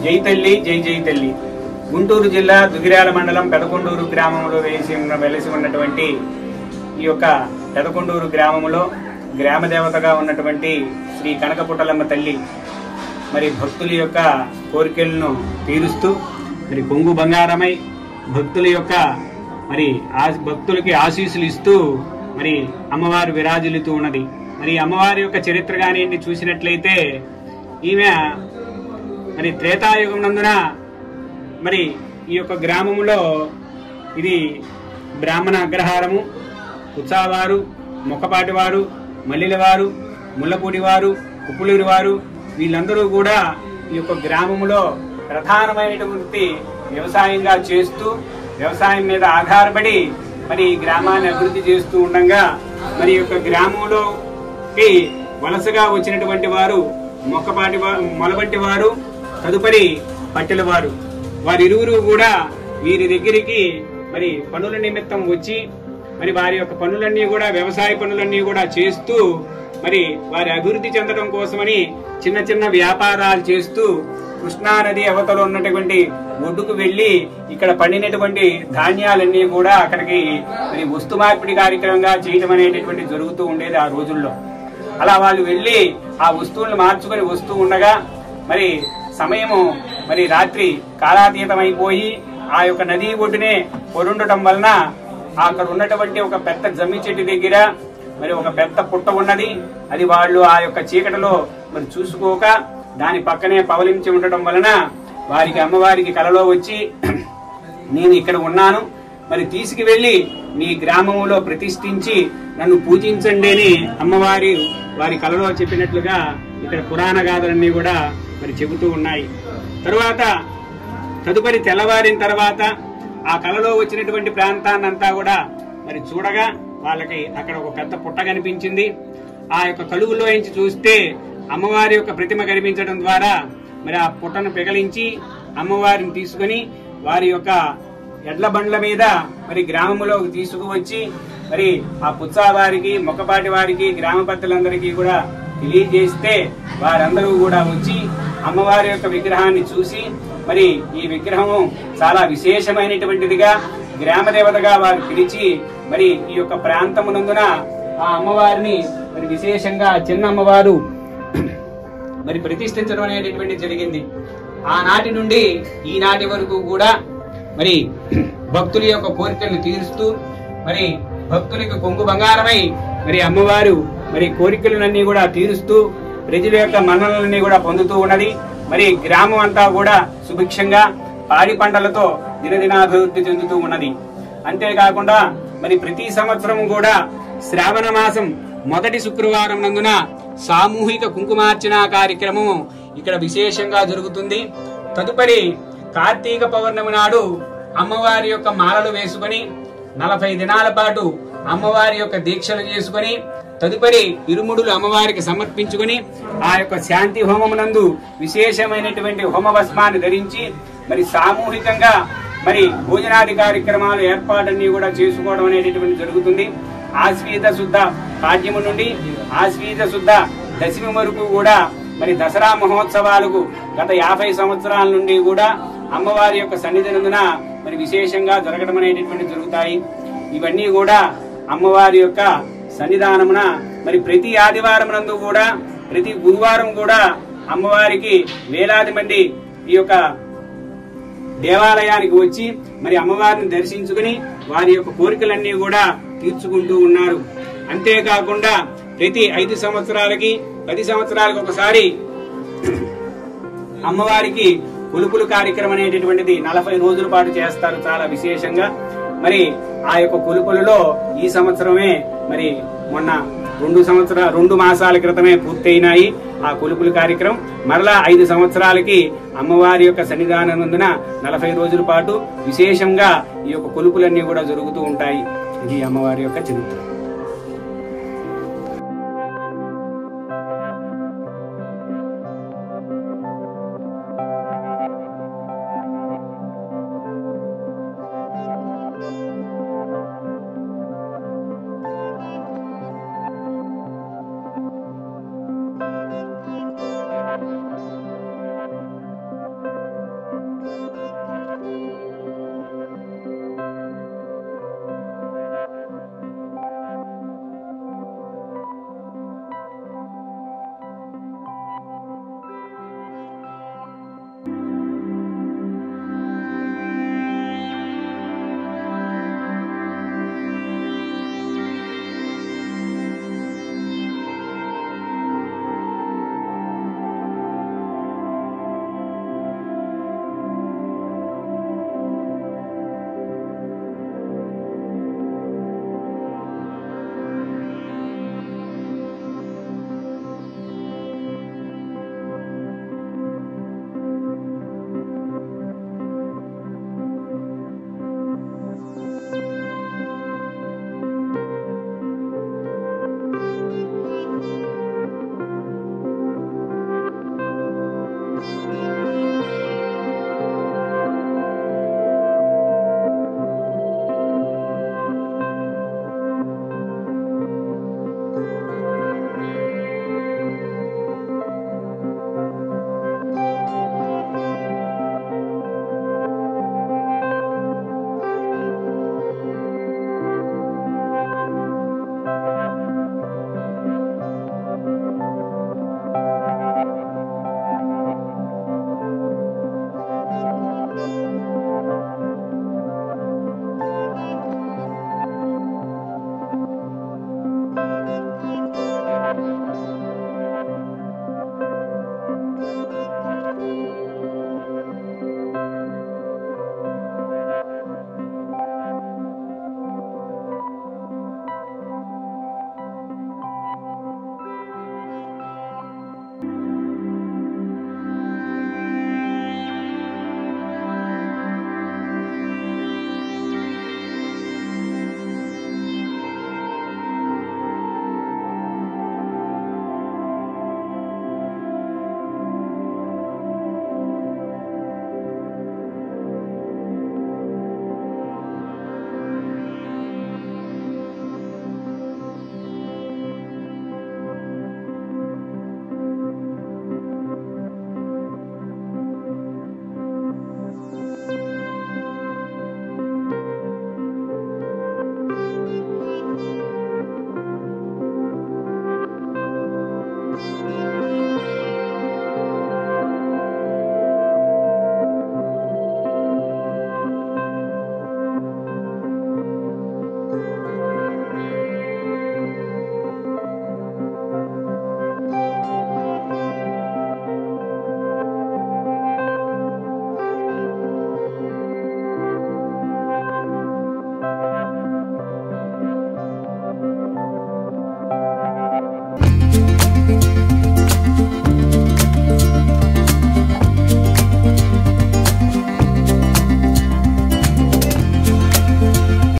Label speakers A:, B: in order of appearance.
A: జై తల్లి జై జై తల్లి గుంటూరు జిల్లా దుగిరాల మండలం పెదకొండూరు గ్రామంలో వేసి ఉన్న వెలిసి ఉన్నటువంటి ఈ యొక్క పెదకొండూరు గ్రామంలో గ్రామ దేవతగా ఉన్నటువంటి శ్రీ కనకపుట్టలమ్మ తల్లి మరి భక్తుల యొక్క కోరికలను తీరుస్తూ మరి కొంగు బంగారమై భక్తుల యొక్క మరి ఆ- భక్తులకి ఆశీస్సులు ఇస్తూ మరి అమ్మవారు విరాజిల్లుతూ ఉన్నది మరి అమ్మవారి యొక్క చరిత్ర కానీ చూసినట్లయితే ఈమె మరి త్రేతాయుగం నందున మరి ఈ యొక్క గ్రామంలో ఇది బ్రాహ్మణ అగ్రహారము ఉత్సావారు మొక్కపాటి వారు మల్లెల వారు ముళ్ళపూడి వారు ఉప్పులూరి వారు వీళ్ళందరూ కూడా ఈ యొక్క గ్రామంలో ప్రధానమైనటువంటి వ్యవసాయంగా చేస్తూ వ్యవసాయం మీద ఆధారపడి మరి ఈ గ్రామాన్ని అభివృద్ధి చేస్తూ ఉండగా మరి ఈ యొక్క గ్రామంలోకి వలసగా వచ్చినటువంటి వారు మొక్కపాటి వారు మొలబట్టి వారు తదుపరి పట్టెల వారు వారిరువురు కూడా వీరి దగ్గరికి మరి పనుల నిమిత్తం వచ్చి మరి వారి యొక్క పనులన్నీ కూడా వ్యవసాయ పనులన్నీ కూడా చేస్తూ మరి వారి అభివృద్ధి చెందడం కోసమని చిన్న చిన్న వ్యాపారాలు చేస్తూ కృష్ణా నది అవతల ఉన్నటువంటి ఒడ్డుకు వెళ్లి ఇక్కడ పండినటువంటి ధాన్యాలన్నీ కూడా అక్కడికి మరి వస్తు మార్పిడి కార్యక్రమంగా చేయడం అనేటటువంటి జరుగుతూ ఉండేది ఆ రోజుల్లో అలా వాళ్ళు వెళ్ళి ఆ వస్తువులను మార్చుకొని వస్తూ ఉండగా మరి సమయము మరి రాత్రి కాలాతీతమైపోయి ఆ యొక్క నది ఒడ్డునే పొరుండటం వలన అక్కడ ఉన్నటువంటి ఒక పెద్ద జమ్మి చెట్టు దగ్గర మరి ఒక పెద్ద పుట్ట ఉన్నది అది వాళ్ళు ఆ యొక్క చీకటిలో మరి చూసుకోక దాని పక్కనే పవలించి ఉండటం వలన వారికి అమ్మవారికి కలలో వచ్చి నేను ఇక్కడ ఉన్నాను మరి తీసుకువెళ్లి మీ గ్రామంలో ప్రతిష్ఠించి నన్ను పూజించండి అని అమ్మవారి వారి కలలో చెప్పినట్లుగా ఇక్కడ పురాణ గాథలన్నీ కూడా మరి చెబుతూ ఉన్నాయి తరువాత తదుపరి తెల్లవారిన తర్వాత ఆ కలలో వచ్చినటువంటి ప్రాంతాన్నంతా కూడా మరి చూడగా వాళ్ళకి అక్కడ ఒక పెద్ద పుట్ట కనిపించింది ఆ యొక్క కలుగులో నుంచి చూస్తే అమ్మవారి యొక్క ప్రతిమ కనిపించడం ద్వారా మరి ఆ పుట్టను పెగలించి అమ్మవారిని తీసుకొని వారి యొక్క ఎడ్ల బండ్ల మీద మరి గ్రామంలోకి తీసుకువచ్చి మరి ఆ పుచ్చా వారికి మొక్కపాటి వారికి గ్రామ పెద్దలందరికీ కూడా తెలియజేస్తే వారందరూ కూడా వచ్చి అమ్మవారి యొక్క విగ్రహాన్ని చూసి మరి ఈ విగ్రహము చాలా విశేషమైనటువంటిదిగా గ్రామ దేవతగా వారు పిలిచి మరి ఈ యొక్క ప్రాంతమునందున ఆ అమ్మవారిని మరి విశేషంగా చిన్న అమ్మవారు మరి ప్రతిష్ఠించడం అనేటటువంటి జరిగింది ఆనాటి నుండి ఈనాటి వరకు కూడా మరి భక్తుల యొక్క కోరికలను తీరుస్తూ మరి భక్తులకు కొంగు బంగారమై మరి అమ్మవారు మరి కోరికలన్నీ కూడా తీరుస్తూ ప్రజల యొక్క మన్ననలన్నీ కూడా పొందుతూ ఉన్నది మరి గ్రామం అంతా కూడా సుభిక్షంగా పాడి పంటలతో దినదినాభివృద్ధి చెందుతూ ఉన్నది అంతేకాకుండా మరి ప్రతి సంవత్సరం కూడా శ్రావణ మాసం మొదటి శుక్రవారం నందున సామూహిక కుంకుమార్చన కార్యక్రమం ఇక్కడ విశేషంగా జరుగుతుంది తదుపరి కార్తీక పౌర్ణమి నాడు అమ్మవారి యొక్క మాలలు వేసుకొని నలభై దినాల పాటు అమ్మవారి యొక్క దీక్షలు చేసుకొని తదుపరి ఇరుముడులు అమ్మవారికి సమర్పించుకొని ఆ యొక్క శాంతి హోమమునందు విశేషమైనటువంటి హోమ భస్మాన్ని ధరించి మరి సామూహికంగా మరి భోజనాది కార్యక్రమాలు ఏర్పాటన్నీ కూడా చేసుకోవడం అనేటటువంటి జరుగుతుంది ఆశ్వీత శుద్ధ పాడ్యము నుండి ఆశ్వీత శుద్ధ దశమి వరకు కూడా మరి దసరా మహోత్సవాలకు గత యాభై సంవత్సరాల నుండి కూడా అమ్మవారి యొక్క సన్నిధి నందున మరి విశేషంగా జరగడం అనేటటువంటి జరుగుతాయి ఇవన్నీ కూడా అమ్మవారి యొక్క సన్నిధానమున మరి ప్రతి ఆదివారం నందు కూడా ప్రతి గురువారం కూడా అమ్మవారికి వేలాది మంది ఈ యొక్క దేవాలయానికి వచ్చి మరి అమ్మవారిని దర్శించుకుని వారి యొక్క కోరికలన్నీ కూడా తీర్చుకుంటూ ఉన్నారు అంతేకాకుండా ప్రతి ఐదు సంవత్సరాలకి పది సంవత్సరాలకు ఒకసారి అమ్మవారికి కొలుపులు కార్యక్రమం అనేటటువంటిది నలభై రోజుల పాటు చేస్తారు చాలా విశేషంగా మరి ఆ యొక్క కొలుపులలో ఈ సంవత్సరమే మరి మొన్న రెండు సంవత్సర రెండు మాసాల క్రితమే పూర్తయినాయి ఆ కొలుపుల కార్యక్రమం మరలా ఐదు సంవత్సరాలకి అమ్మవారి యొక్క సన్నిధానం నందున నలభై రోజుల పాటు విశేషంగా ఈ యొక్క కొలుపులన్నీ కూడా జరుగుతూ ఉంటాయి ఇది అమ్మవారి యొక్క చరిత్ర